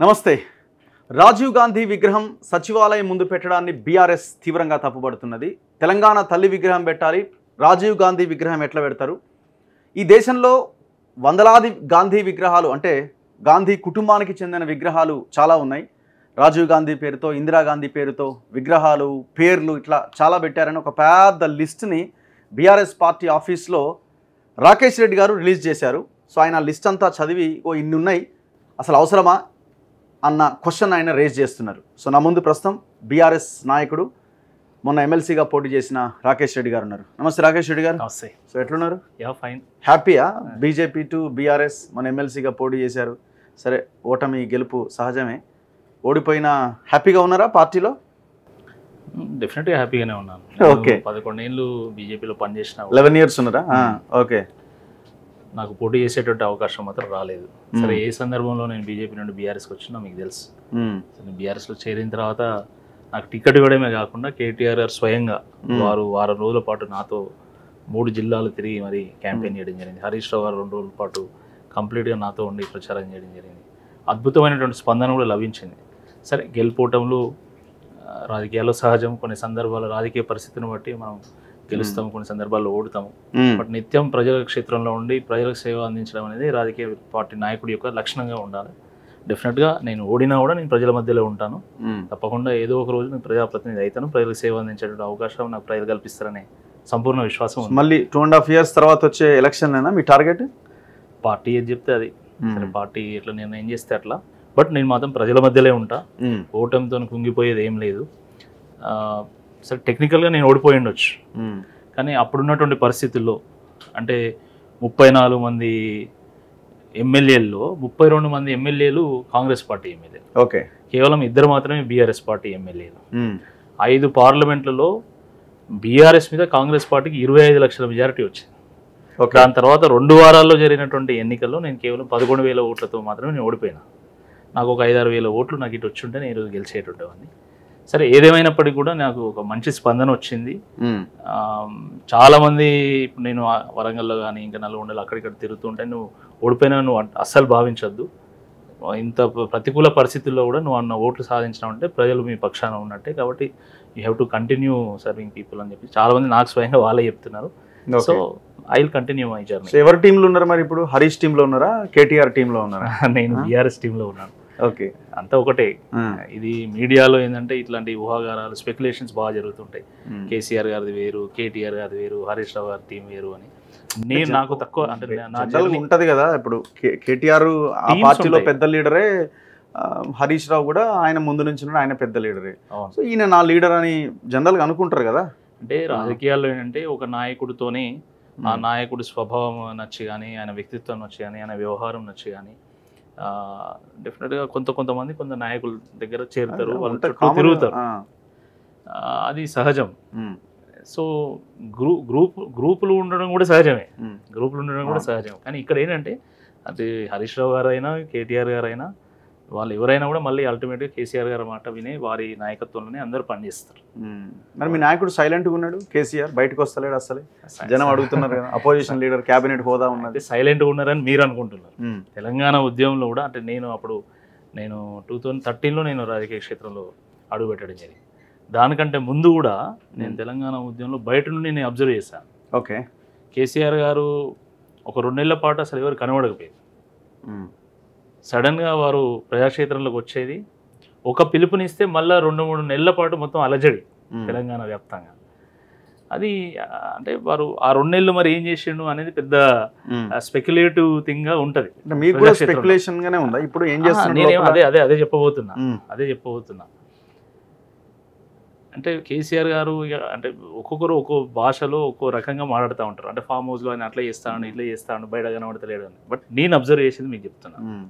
నమస్తే రాజీవ్ గాంధీ విగ్రహం సచివాలయం ముందు పెట్టడాన్ని బీఆర్ఎస్ తీవ్రంగా తప్పుపడుతున్నది తెలంగాణ తల్లి విగ్రహం పెట్టాలి రాజీవ్ గాంధీ విగ్రహం ఎట్లా పెడతారు ఈ దేశంలో వందలాది గాంధీ విగ్రహాలు అంటే గాంధీ కుటుంబానికి చెందిన విగ్రహాలు చాలా ఉన్నాయి రాజీవ్ గాంధీ పేరుతో ఇందిరాగాంధీ పేరుతో విగ్రహాలు పేర్లు ఇట్లా చాలా పెట్టారని ఒక పెద్ద లిస్ట్ని బీఆర్ఎస్ పార్టీ ఆఫీస్లో రాకేష్ రెడ్డి గారు రిలీజ్ చేశారు సో ఆయన లిస్ట్ అంతా చదివి ఓ ఇన్ని ఉన్నాయి అసలు అవసరమా అన్న క్వశ్చన్ ఆయన రేజ్ చేస్తున్నారు సో నా ముందు ప్రస్తుతం బీఆర్ఎస్ నాయకుడు మొన్న ఎమ్మెల్సీగా పోటీ చేసిన రాకేష్ రెడ్డి గారు ఉన్నారు నమస్తే రాకేష్ రెడ్డి గారు నమస్తే సో ఎట్లున్నారు యా ఫైన్ హ్యాపీయా బీజేపీ టు బీఆర్ఎస్ మన ఎమ్మెల్సీగా పోటీ చేశారు సరే ఓటమి గెలుపు సహజమే ఓడిపోయిన హ్యాపీగా ఉన్నారా పార్టీలో డెఫినెట్గా హ్యాపీగానే ఉన్నాను Okay. నేను పదకొండేళ్ళు బీజేపీలో పనిచేసిన లెవెన్ ఇయర్స్ ఉన్నారా ఓకే నాకు పోటీ చేసేటువంటి అవకాశం మాత్రం రాలేదు సరే ఏ సందర్భంలో నేను బీజేపీ నుండి బీఆర్ఎస్కి వచ్చినా మీకు తెలుసు సరే, నేను బీఆర్ఎస్లో చేరిన తర్వాత నాకు టికెట్ ఇవ్వడమే కాకుండా కేటీఆర్ గారు స్వయంగా Hmm. వారు వారం రోజుల పాటు నాతో మూడు జిల్లాలు తిరిగి మరి క్యాంపెయిన్ చేయడం జరిగింది హరీష్ రావు గారు రెండు రోజుల పాటు కంప్లీట్గా నాతో ఉండి ప్రచారం చేయడం జరిగింది అద్భుతమైనటువంటి స్పందన కూడా లభించింది సరే గెలుపోవటంలో ఆ, రాజకీయాల్లో సహజం కొన్ని సందర్భాల్లో రాజకీయ పరిస్థితిని బట్టి మనం గెలుస్తాము కొన్ని సందర్భాల్లో ఓడుతాము బట్ నిత్యం ప్రజల క్షేత్రంలో ఉండి ప్రజలకు సేవ అందించడం అనేది రాజకీయ పార్టీ నాయకుడి యొక్క లక్షణంగా ఉండాలి డెఫినెట్గా నేను ఓడినా కూడా నేను ప్రజల మధ్యలో ఉంటాను తప్పకుండా ఏదో ఒక రోజు నేను ప్రజాప్రతినిధి అవుతాను ప్రజలకు సేవ అందించేటువంటి అవకాశం నాకు ప్రజలు కల్పిస్తారనే సంపూర్ణ విశ్వాసం ఉంది మళ్ళీ టూ అండ్ హాఫ్ ఇయర్స్ తర్వాత వచ్చే ఎలక్షన్ మీ టార్గెట్ పార్టీ ఏది చెప్తే అది సరే పార్టీ ఎట్లా నిర్ణయం చేస్తే అట్లా బట్ నేను మాత్రం ప్రజల మధ్యలో ఉంటా ఓటమితో కుంగిపోయేది ఏం లేదు ఆ, సరే టెక్నికల్గా నేను ఓడిపోయి ఉండొచ్చు కానీ అప్పుడున్నటువంటి పరిస్థితుల్లో అంటే ముప్పై నాలుగు మంది ఎమ్మెల్యేల్లో ముప్పై రెండు మంది ఎమ్మెల్యేలు కాంగ్రెస్ పార్టీ ఎమ్మెల్యేలు ఓకే కేవలం ఇద్దరు మాత్రమే బీఆర్ఎస్ పార్టీ ఎమ్మెల్యేలు ఐదు పార్లమెంట్లలో బీఆర్ఎస్ మీద కాంగ్రెస్ పార్టీకి ఇరవై ఐదు లక్షల మెజారిటీ వచ్చింది ఓకే దాని తర్వాత రెండు వారాల్లో జరిగినటువంటి ఎన్నికల్లో నేను కేవలం పదకొండు వేల ఓట్లతో మాత్రమే నేను ఓడిపోయినా నాకు ఒక ఐదారు వేల ఓట్లు నాకు ఇటు వచ్చి ఉంటే నేను ఈరోజు గెలిచేటుండేవాడిని సరే ఏదేమైనప్పటికీ కూడా నాకు ఒక మంచి స్పందన వచ్చింది ఆ, చాలామంది ఇప్పుడు నేను ఆ వరంగల్లో కానీ ఇంకా నల్గొండలో అక్కడిక్కడ తిరుగుతుంటే నువ్వు ఓడిపోయినా నువ్వు అన్- అస్సలు భావించొద్దు ఇంత ప- ప్రతికూల పరిస్థితుల్లో కూడా నువ్వు అన్న ఓట్లు సాధించినావు అంటే ప్రజలు మీ పక్షాన ఉన్నట్టే కాబట్టి you have to continue serving people అని చెప్పి చాలామంది నాకు స్వయంగా వాళ్ళే చెప్తున్నారు so I will continue my journey so ఎవరి టీంలో ఉన్నారు మరి ఇప్పుడు హరీష్ టీంలో ఉన్నారా కేటీఆర్ టీంలో ఉన్నారా నేను Huh? బీఆర్ఎస్ టీంలో ఉన్నాను ఓకే అంతా ఒకటే ఇది మీడియాలో ఏంటంటే ఇట్లాంటి ఊహాగానాలు స్పెక్యులేషన్స్ బాగా జరుగుతుంటాయి కేసీఆర్ గారిది వేరు కేటీఆర్ గారిది వేరు హరీష్ రావు గారి టీం వేరు అని నేను నాకు తక్కువ అంటే నా- నా జనరల్ journey- ఉంటది కదా ఇప్పుడు కే- కేటీఆర్ ఆ Teams పార్టీలో ఉంటాయి. పెద్ద లీడరే ఆ, హరీష్ రావు కూడా ఆయన ముందు నుంచి ఉన్నాడు, ఆయన పెద్ద లీడరే అవును. సో ఈయన నా లీడర్ అని జనరల్ గా అనుకుంటారు కదా అంటే రాజకీయాల్లో ఏంటంటే ఒక నాయకుడితోనే ఆ నాయకుడి స్వభావం నచ్చి కానీ ఆయన వ్యక్తిత్వం నచ్చి కానీ ఆయన వ్యవహారం నచ్చి కానీ డెఫినెట్గా కొంత కొంతమంది కొంత నాయకుల దగ్గర చేరుతారు వాళ్ళ ఉంటది, చుట్టూ common. తిరుగుతారు ఆ, ఆ, అది సహజం ఉమ్, సో గ్రూ గ్రూప్ గ్రూపులు ఉండడం కూడా సహజమే ఉమ్, గ్రూపులు ఉండడం కూడా అవును. సహజం కానీ ఇక్కడ ఏంటంటే అది హరీష్ రావు గారు అయినా కేటీఆర్ గారు అయినా వాళ్ళు ఎవరైనా కూడా మళ్ళీ అల్టిమేట్గా కేసీఆర్ గారి మాట విని వారి నాయకత్వంలోనే అందరూ పనిచేస్తారు ఉమ్. మరి మీ నాయకుడు సైలెంట్ గా ఉన్నాడు కేసీఆర్ బయటకు వస్తలేడు అసలే జనం అడుగుతున్నారు కదా అపోజిషన్ లీడర్ కేబినెట్ హోదా ఉన్నది అంటే సైలెంట్గా ఉన్నారని మీరు అనుకుంటున్నారు ఉమ్, తెలంగాణ ఉద్యమంలో కూడా అంటే నేను అప్పుడు నేను టూ థౌజండ్ థర్టీన్లో నేను రాజకీయ క్షేత్రంలో అడుగుపెట్టడం జరిగింది దానికంటే ముందు కూడా నేను తెలంగాణ ఉద్యమంలో బయట నుండి నేను అబ్జర్వ్ చేశాను ఓకే కేసీఆర్ గారు ఒక రెండు నెలల పాటు అసలు ఎవరు కనబడకపోయింది ఉమ్, సడన్గా వారు ప్రజాక్షేత్రంలోకి వచ్చేది ఒక పిలుపునిస్తే మళ్ళీ రెండు మూడు నెలల పాటు మొత్తం అలజడి ఉమ్, తెలంగాణ వ్యాప్తంగా అది ఆ, అంటే వారు ఆ రెండు నెలలు మరి ఏం చేసిండు అనేది పెద్ద ఉమ్. స్పెక్యులేటివ్ థింగ్గా ఉంటుంది అంటే మీకు కూడా ప్రజాక్షేత్రంలో. స్పెక్యులేషన్ గానే ఉందా ఇప్పుడు ఏం నేనే చేస్తున్నారు అదే అదే అదే చెప్పబోతున్నా ఉమ్, అదే చెప్పబోతున్నా అంటే కేసీఆర్ గారు ఇక అంటే ఒక్కొక్కరు ఒక్కో భాషలో ఒక్కో రకంగా మాట్లాడుతూ ఉంటారు అంటే ఫామ్ హౌస్లో ఆయన అట్లా చేస్తాను ఇట్లా చేస్తాను బయట కనబడతలేడు అని బట్ నేను అబ్జర్వ్ చేసింది మీకు చెప్తున్నా ఉమ్,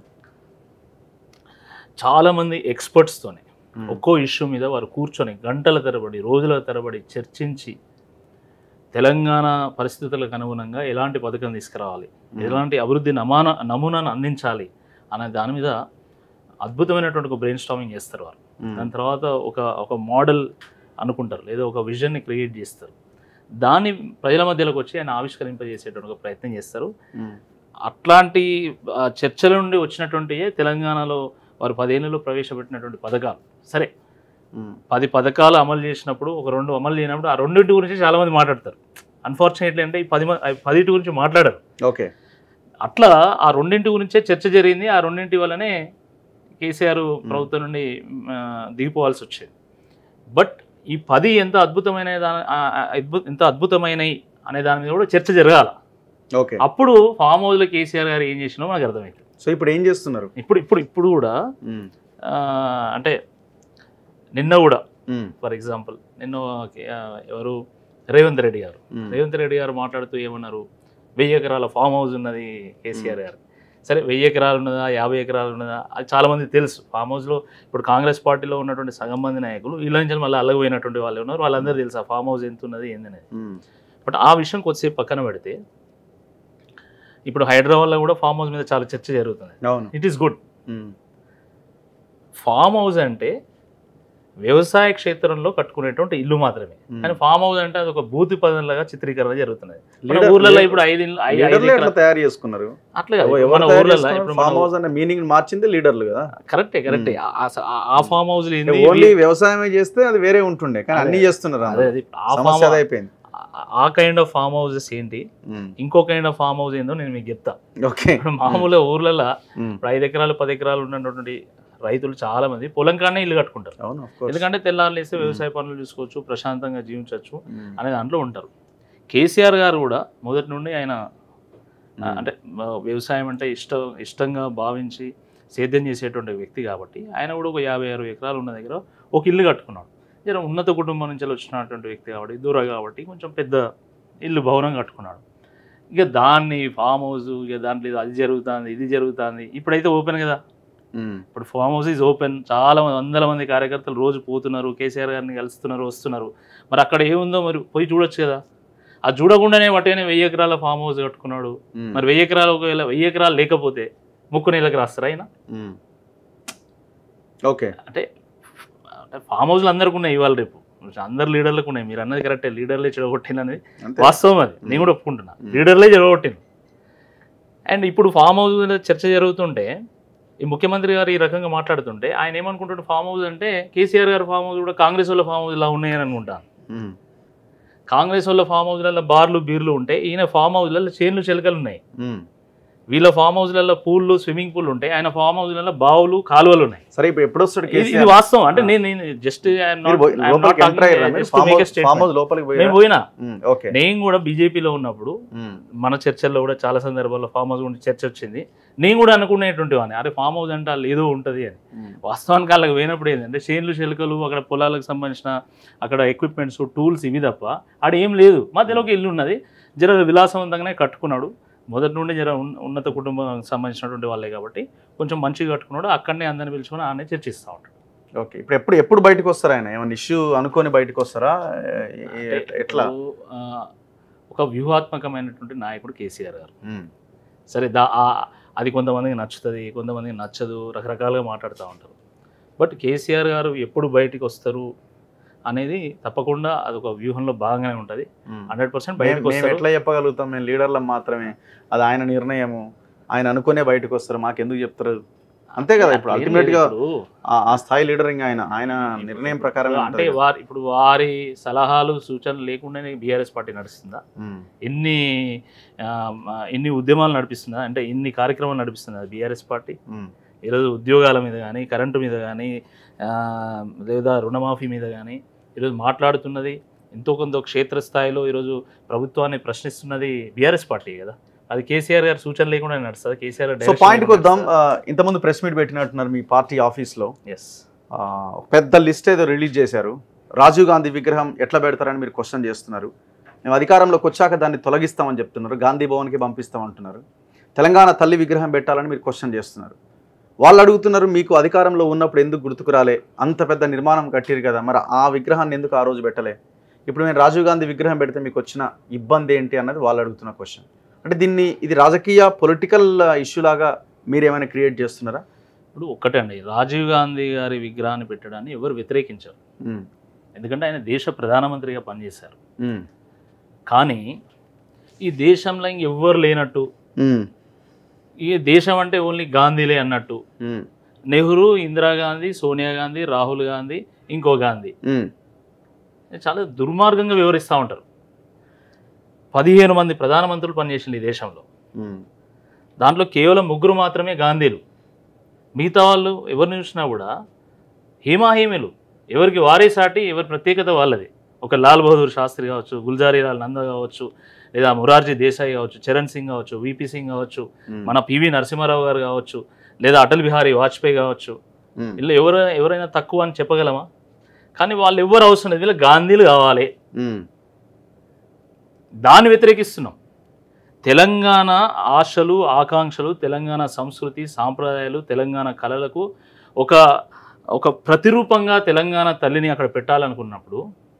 చాలామంది ఎక్స్పర్ట్స్తోనే ఉమ్, ఒక్కో ఇష్యూ మీద వారు కూర్చొని గంటల తరబడి రోజుల తరబడి చర్చించి తెలంగాణ పరిస్థితులకు అనుగుణంగా ఎలాంటి పథకం తీసుకురావాలి ఎలాంటి అభివృద్ధి నమాన నమూనాను అందించాలి అనే దాని మీద అద్భుతమైనటువంటి ఒక బ్రెయిన్ స్టామింగ్ చేస్తారు వారు ఉమ్, దాని తర్వాత ఒక ఒక మోడల్ అనుకుంటారు లేదా ఒక విజన్ని క్రియేట్ చేస్తారు దాన్ని ప్రజల మధ్యలోకి వచ్చి ఆయన ఆవిష్కరింపజేసేటువంటి ఒక ప్రయత్నం చేస్తారు ఉమ్, అట్లాంటి ఆ, చర్చల నుండి వచ్చినటువంటి తెలంగాణలో వారు పదేళ్లలో ప్రవేశపెట్టినటువంటి పథకాలు సరే ఉమ్, పది పథకాలు అమలు చేసినప్పుడు ఒక రెండు అమలు చేయనప్పుడు ఆ రెండింటి గురించి చాలామంది మాట్లాడతారు అన్ఫార్చునేట్లీ అంటే ఈ పది మ- ఆ పదిటి గురించి మాట్లాడరు ఓకే అట్లా ఆ రెండింటి గురించే చర్చ జరిగింది ఆ రెండింటి వల్లనే కేసీఆర్ ప్రభుత్వం నుండి ఆ, దిగిపోవాల్సి వచ్చేది బట్ ఈ పది ఎంత అద్భుతమైన దా- ఆ, ఆ, అద్భుత ఎంత అద్భుతమైనవి అనే దాని మీద కూడా చర్చ జరగాల ఓకే అప్పుడు ఫామ్ హౌస్లో కేసీఆర్ గారు ఏం చేసినో మనకు అర్థమవుతుంది సో ఇప్పుడు ఏం చేస్తున్నారు ఇప్పుడు ఇప్పుడు ఇప్పుడు కూడా ఉమ్, ఆ, అంటే నిన్న కూడా ఉమ్, ఫర్ ఎగ్జాంపుల్ నిన్న ఆ, ఎవరు రేవంత్ రెడ్డి గారు ఉమ్, రేవంత్ రెడ్డి గారు మాట్లాడుతూ ఏమన్నారు వెయ్యి ఎకరాల ఫామ్ హౌస్ ఉన్నది కేసీఆర్ గారు సరే వెయ్యి ఎకరాలు ఉన్నదా యాభై ఎకరాలు ఉన్నదా అది చాలా మంది తెలుసు ఫామ్ హౌస్లో ఇప్పుడు కాంగ్రెస్ పార్టీలో ఉన్నటువంటి సగం మంది నాయకులు వీళ్ళ నుంచి మళ్ళీ అల్లగపోయినటువంటి వాళ్ళు ఉన్నారు వాళ్ళందరూ తెలుసు ఆ ఫామ్ హౌస్ ఎంత ఉన్నది ఏందనేది ఉమ్, బట్ ఆ విషయం కొద్దిసేపు పక్కన పెడితే ఇప్పుడు హైదరాబాద్లో కూడా ఫామ్ హౌస్ మీద చాలా చర్చ జరుగుతుంది అవును it is good um, farm house అంటే వ్యవసాయ క్షేత్రంలో కట్టుకునేటువంటి ఇల్లు మాత్రమే ఉమ్. కానీ ఫామ్ హౌస్ అంటే అది ఒక భూతి పదంలాగా చిత్రీకరణ జరుగుతున్నది మన లీడర్- ఊర్లలో లీడర్- ఇప్పుడు ఐదు ఇల్లు- ఐ- ఐదు లీడర్లు ఎట్లా ఎకరాలు- తయారు చేసుకున్నారు అట్లా కాదు. ఎవరు మన తయారు ఊర్లలో చేసుకున్నారు? ఇప్పుడు ఫామ్ మన హౌస్ అనే మీనింగ్ మార్చింది లీడర్లు కదా కరెక్టే కరెక్టే ఆ- ఆ- ఆ ఫామ్ హౌస్ ఓన్లీ వ్యవసాయమే చేస్తే అది వేరే ఉంటుండే కానీ అన్ని చేస్తున్నారు అదే అందరూ. అది ఆ సమస్య ఫామ్ అది అయిపోయింది ఆ కైండ్ ఆఫ్ ఫామ్ హౌసెస్ ఏంటి ఉమ్, ఇంకో కైండ్ ఆఫ్ ఫామ్ హౌస్ ఏందో నేను మీకు చెప్తా ఓకే ఇప్పుడు మామూలుగా ఊర్లలో ఉమ్, ఇప్పుడు ఐదు ఎకరాలు పది ఎకరాలు ఉన్నటువంటి రైతులు చాలా మంది పొలం కాడనే ఇల్లు కట్టుకుంటారు అవును of course. ఎందుకంటే తెల్లారులు వేస్తే వ్యవసాయ పనులు చూసుకోవచ్చు ప్రశాంతంగా జీవించవచ్చు ఉమ్, అనే దాంట్లో ఉంటారు కేసీఆర్ గారు కూడా మొదటి నుండి ఆయన ఆ, ఉమ్, అంటే ఆ, వ్యవసాయం అంటే ఇష్టం ఇష్టంగా భావించి సేద్యం చేసేటువంటి వ్యక్తి కాబట్టి ఆయన కూడా ఒక యాభై అరవై ఎకరాలు ఉన్న దగ్గర ఒక ఇల్లు కట్టుకున్నాడు జర ఉన్నత కుటుంబం నుంచి వచ్చినటువంటి వ్యక్తి కాబట్టి దూర కాబట్టి కొంచెం పెద్ద ఇల్లు భవనం కట్టుకున్నాడు ఇక దాన్ని ఫామ్ హౌస్ ఇక దాంట్లో ఇది అది జరుగుతుంది ఇది జరుగుతుంది ఇప్పుడైతే ఓపెన్ కదా ఉమ్, ఇప్పుడు ఫామ్ హౌస్ ఈజ్ ఓపెన్ చాలా మంది వందల మంది కార్యకర్తలు రోజు పోతున్నారు కేసీఆర్ గారిని కలుస్తున్నారు వస్తున్నారు మరి అక్కడ ఏముందో మరి పోయి చూడొచ్చు కదా అది చూడకుండానే వాటినే వెయ్యి ఎకరాల ఫామ్ హౌస్ కట్టుకున్నాడు ఉమ్, మరి వెయ్యి ఎకరాలు ఒకవేళ వెయ్యి ఎకరాలు లేకపోతే ముక్కు నెలకు రాస్తారా ఆయన ఉమ్. ఓకే అంటే అంటే ఫామ్ హౌస్లు అందరికి ఉన్నాయి ఇవాళ రేపు అందరు లీడర్లకు ఉన్నాయి మీరు అన్నది కరెక్టే లీడర్లే చెడగొట్టింది అంతే వాస్తవం అది నేను కూడా ఒప్పుకుంటున్నా మ్మ్. లీడర్లే చెడగొట్టింది అండ్ ఇప్పుడు ఫామ్ హౌస్ మీద చర్చ జరుగుతుంటే ఈ ముఖ్యమంత్రి గారు ఈ రకంగా మాట్లాడుతుంటే ఆయన ఏమనుకుంటుంటే ఫామ్ హౌస్ అంటే కేసీఆర్ గారి ఫామ్ హౌస్ కూడా కాంగ్రెస్ వాళ్ళ ఫామ్ హౌస్ ఇలా ఉన్నాయని అనుకుంటాను ఉమ్, కాంగ్రెస్ వాళ్ళ ఫామ్ హౌస్లలో బార్లు బీర్లు ఉంటాయి ఈయన ఫామ్ హౌస్లలో చేన్లు చిలకలు ఉన్నాయి ఉమ్. వీళ్ళ ఫామ్ హౌస్లలో పూల్లు స్విమ్మింగ్ పూల్ ఉంటాయి ఆయన ఫామ్ హౌస్లలో బావులు కాలువలు ఉన్నాయి సరే ఇప్పుడు ఎప్పుడు వస్తాడు ఇది- ఇది కేసీఆర్ వాస్తవం అంటే ఆ. నేను నేను జస్ట్ మీరు పోయి- లోపలికి ఎంటర్ అయ్యారా మీరు? ఫామ్ హౌస్ ఫామ్ హౌస్ లోపలికి నేను పోయారా పోయినా ఉమ్, ఓకే నేను కూడా బీజేపీలో ఉన్నప్పుడు ఉమ్, మన చర్చల్లో కూడా చాలా సందర్భాల్లో ఫామ్ హౌస్ గురించి చర్చ వచ్చింది నేను కూడా అనుకునేటువంటి వాడిని అరే ఫామ్ హౌస్ అంటే వాళ్ళు ఏదో ఉంటుంది అని ఉమ్, వాస్తవానికి వాళ్ళకి పోయినప్పుడు ఏంటంటే చేన్లు చెలుకలు అక్కడ పొలాలకు సంబంధించిన అక్కడ ఎక్విప్మెంట్స్ టూల్స్ ఇవి తప్ప ఆడ ఏం లేదు మధ్యలో ఒక ఇల్లు ఉన్నది జర విలాసవంతంగానే కట్టుకున్నాడు మొదటి నుండి జర ఉన్- ఉన్నత కుటుంబానికి సంబంధించినటువంటి వాళ్ళే కాబట్టి కొంచెం మంచిగా కట్టుకున్నాడు అక్కడనే అందరిని పిలుచుకొని ఆనే చర్చిస్తూ ఉంటాడు ఓకే ఇప్పుడు ఎప్పుడు ఎప్పుడు బయటకు వస్తారా ఆయన ఏమైనా ఇష్యూ అనుకొని బయటకు వస్తారా ఏ- ఏ- ఎట్లా ఇప్పుడు, ఆ, ఒక వ్యూహాత్మకమైనటువంటి నాయకుడు కేసీఆర్ గారు ఉమ్, సరే దా ఆ- అది కొంతమందికి నచ్చుతుంది కొంతమందికి నచ్చదు రకరకాలుగా మాట్లాడుతూ ఉంటారు బట్ కేసీఆర్ గారు ఎప్పుడు బయటికి వస్తారు అనేది తప్పకుండా అది ఒక వ్యూహంలో భాగంగానే ఉంటుంది ఉమ్. హండ్రెడ్ పర్సెంట్ మేము బయటకు మేము వస్తారు ఎట్లా చెప్పగలుగుతాం మేము లీడర్లం మాత్రమే అది ఆయన నిర్ణయము ఆయన అనుకునే బయటకు వస్తారు మాకెందుకు చెప్తారు అంతే కదా ఇప్పుడు ఏం అల్టిమేట్ లేదు గా ఇప్పుడు. ఆ- ఆ స్థాయి లీడర్ ఇంకా ఆయన ఆయన నిర్ణయం ప్రకారం అంటే వారి ఇప్పుడు వారి సలహాలు సూచనలు లేకుండానే బీఆర్ఎస్ పార్టీ నడుస్తుందా ఎన్ని ఆ, ఎన్ని ఉద్యమాలు నడిపిస్తుందా అంటే ఎన్ని కార్యక్రమాలు నడిపిస్తుందా బీఆర్ఎస్ పార్టీ ఈరోజు ఉద్యోగాల మీద కానీ కరెంటు మీద కానీ లేదా రుణమాఫీ మీద కానీ ఈరోజు మాట్లాడుతున్నది ఎంతో కొంత క్షేత్రస్థాయిలో ఈరోజు ప్రభుత్వాన్ని ప్రశ్నిస్తున్నది బీఆర్ఎస్ పార్టీ కదా అది కేసీఆర్ గారి సూచన లేకుండా నడుస్తుంది కేసీఆర్ సో పాయింట్కి వద్దాం ఆ, ఇంతకుముందు ప్రెస్ మీట్ పెట్టినట్టున్నారు మీ పార్టీ ఆఫీస్లో ఎస్ ఆ, ఒక పెద్ద లిస్ట్ ఏదో రిలీజ్ చేశారు రాజీవ్ గాంధీ విగ్రహం ఎట్లా పెడతారని మీరు క్వశ్చన్ చేస్తున్నారు మేము అధికారంలోకి వచ్చాక దాన్ని తొలగిస్తామని చెప్తున్నారు గాంధీ భవన్కి పంపిస్తామంటున్నారు తెలంగాణ తల్లి విగ్రహం పెట్టాలని మీరు క్వశ్చన్ చేస్తున్నారు వాళ్ళు అడుగుతున్నారు మీకు అధికారంలో ఉన్నప్పుడు ఎందుకు గుర్తుకు రాలే అంత పెద్ద నిర్మాణం కట్టిరు కదా మరి ఆ విగ్రహాన్ని ఎందుకు ఆ రోజు పెట్టలే ఇప్పుడు మేము రాజీవ్ గాంధీ విగ్రహం పెడితే మీకు వచ్చిన ఇబ్బంది ఏంటి అన్నది వాళ్ళు అడుగుతున్న క్వశ్చన్ అంటే దీన్ని ఇది రాజకీయ పొలిటికల్ ఇష్యూ లాగా మీరు ఏమైనా క్రియేట్ చేస్తున్నారా ఇప్పుడు ఒక్కటే అండి రాజీవ్ గాంధీ గారి విగ్రహాన్ని పెట్టడాన్ని ఎవరు వ్యతిరేకించారు ఉమ్, ఎందుకంటే ఆయన దేశ ప్రధానమంత్రిగా పనిచేశారు ఉమ్, కానీ ఈ దేశంలో ఇంకెవ్వరు లేనట్టు ఉమ్, ఈ దేశం అంటే ఓన్లీ గాంధీలే అన్నట్టు ఉమ్. నెహ్రూ ఇందిరాగాంధీ సోనియా గాంధీ రాహుల్ గాంధీ ఇంకో గాంధీ ఉమ్, చాలా దుర్మార్గంగా వివరిస్తూ ఉంటారు పదిహేను మంది ప్రధానమంత్రులు పనిచేసింది ఈ దేశంలో ఉమ్, దాంట్లో కేవలం ముగ్గురు మాత్రమే గాంధీలు మిగతా వాళ్ళు ఎవరిని చూసినా కూడా హేమాహేమిలు ఎవరికి వారే సాటి ఎవరి ప్రత్యేకత వాళ్ళది ఒక లాల్ బహదూర్ శాస్త్రి కావచ్చు గుల్జారీ లాల్ నంద కావచ్చు లేదా మొరార్జీ దేశాయ్ కావచ్చు చరణ్ సింగ్ కావచ్చు విపి సింగ్ కావచ్చు ఉమ్, మన పివి నరసింహారావు గారు కావచ్చు లేదా అటల్ బిహారీ వాజ్పేయి కావచ్చు ఉమ్, వీళ్ళు ఎవరైనా ఎవరైనా తక్కువ అని చెప్పగలమా కానీ వాళ్ళు ఎవరు అవసరం లేదు వీళ్ళు గాంధీలు కావాలి ఉమ్, దాన్ని వ్యతిరేకిస్తున్నాం తెలంగాణ ఆశలు ఆకాంక్షలు తెలంగాణ సంస్కృతి సాంప్రదాయాలు తెలంగాణ కళలకు ఒక ఒక ప్రతిరూపంగా తెలంగాణ తల్లిని అక్కడ పెట్టాలనుకున్నప్పుడు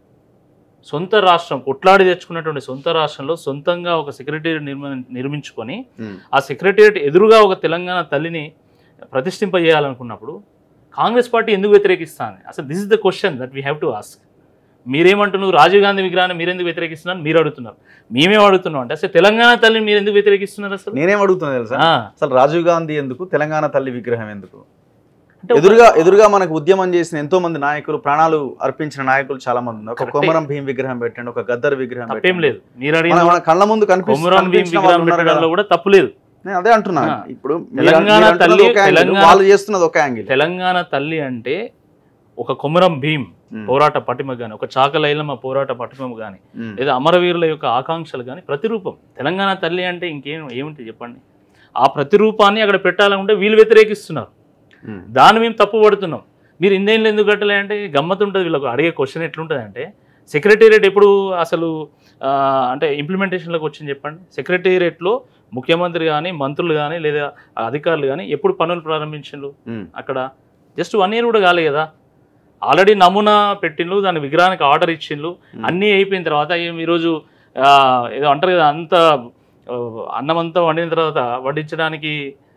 సొంత రాష్ట్రం కొట్లాడి తెచ్చుకున్నటువంటి సొంత రాష్ట్రంలో సొంతంగా ఒక సెక్రటేరియట్ నిర్మ నిర్మించుకొని ఉమ్, ఆ సెక్రటేరియట్ ఎదురుగా ఒక తెలంగాణ తల్లిని ప్రతిష్ఠింపజేయాలనుకున్నప్పుడు కాంగ్రెస్ పార్టీ ఎందుకు వ్యతిరేకిస్తాను అసలు this is the question that we have to ask మీరేమంటున్నారు రాజీవ్ గాంధీ విగ్రహాన్ని మీరు ఎందుకు వ్యతిరేకిస్తున్నారు మీరు అడుగుతున్నారు మేమేం అడుగుతున్నాం అంటే అసలు తెలంగాణ తల్లిని మీరు ఎందుకు వ్యతిరేకిస్తున్నారు అసలు నేనేం అడుగుతున్నా తెలుసా ఆ, అసలు రాజీవ్ గాంధీ ఎందుకు తెలంగాణ తల్లి విగ్రహం ఎందుకు అంటే ఒక- ఎదురుగా ఎదురుగా మనకు ఉద్యమం చేసిన ఎంతో మంది నాయకులు ప్రాణాలు అర్పించిన నాయకులు చాలా మంది ఉన్నారు ఒక కరెక్టే. కొమరం భీం విగ్రహం పెట్టండి ఒక గద్దర్ విగ్రహం తప్పేం పెట్టండి. లేదు మీరు మన అడిగిన మన కళ్ళ ముందు కనిపిస్తు- కొమురం భీం కనిపించిన వాళ్ళు విగ్రహం ఉన్నారు పెట్టడంలో కదా. కూడా తప్పు లేదు నేను అదే అంటున్నా ఆ. ఇప్పుడు మీరు తెలంగాణ మీరు అంటున్నది తల్లి- ఒక యాంగిల్, తెలంగాణ- వాళ్ళు చేస్తున్నది ఒక యాంగిల్ తెలంగాణ తల్లి అంటే ఒక కొమరం భీం ఉమ్, పోరాట పటిమ కానీ ఒక చాకలైలమ్మ పోరాట పటిమ కానీ ఉమ్, లేదా అమరవీరుల యొక్క ఆకాంక్షలు కానీ ప్రతిరూపం తెలంగాణ తల్లి అంటే ఇంకేం ఏమిటి చెప్పండి ఆ ప్రతిరూపాన్ని అక్కడ పెట్టాలనుకుంటే వీళ్ళు వ్యతిరేకిస్తున్నారు ఉమ్, దాన్ని మేము తప్పు పడుతున్నాం మీరు ఇందేళ్ళు ఎందుకు కట్టలే అంటే గమ్మత్ ఉంటుంది వీళ్ళకు అడిగే క్వశ్చన్ ఎట్లుంటుంది అంటే సెక్రటేరియట్ ఎప్పుడు అసలు ఆ, అంటే ఇంప్లిమెంటేషన్లోకి వచ్చింది చెప్పండి సెక్రటేరియట్లో ముఖ్యమంత్రి కానీ మంత్రులు కానీ లేదా అధికారులు కానీ ఎప్పుడు పనులు ప్రారంభించిండ్రు ఉమ్, అక్కడ జస్ట్ వన్ ఇయర్ కూడా కాలే కదా ఆల్రెడీ నమూనా పెట్టిండ్రు దాని విగ్రహానికి ఆర్డర్ ఇచ్చిండ్రు Hmm. అన్నీ అయిపోయిన తర్వాత ఏం ఈరోజు ఆ, ఏదో అంటారు కదా అంత ఆ, అన్నం అంతా వండిన తర్వాత వడ్డించడానికి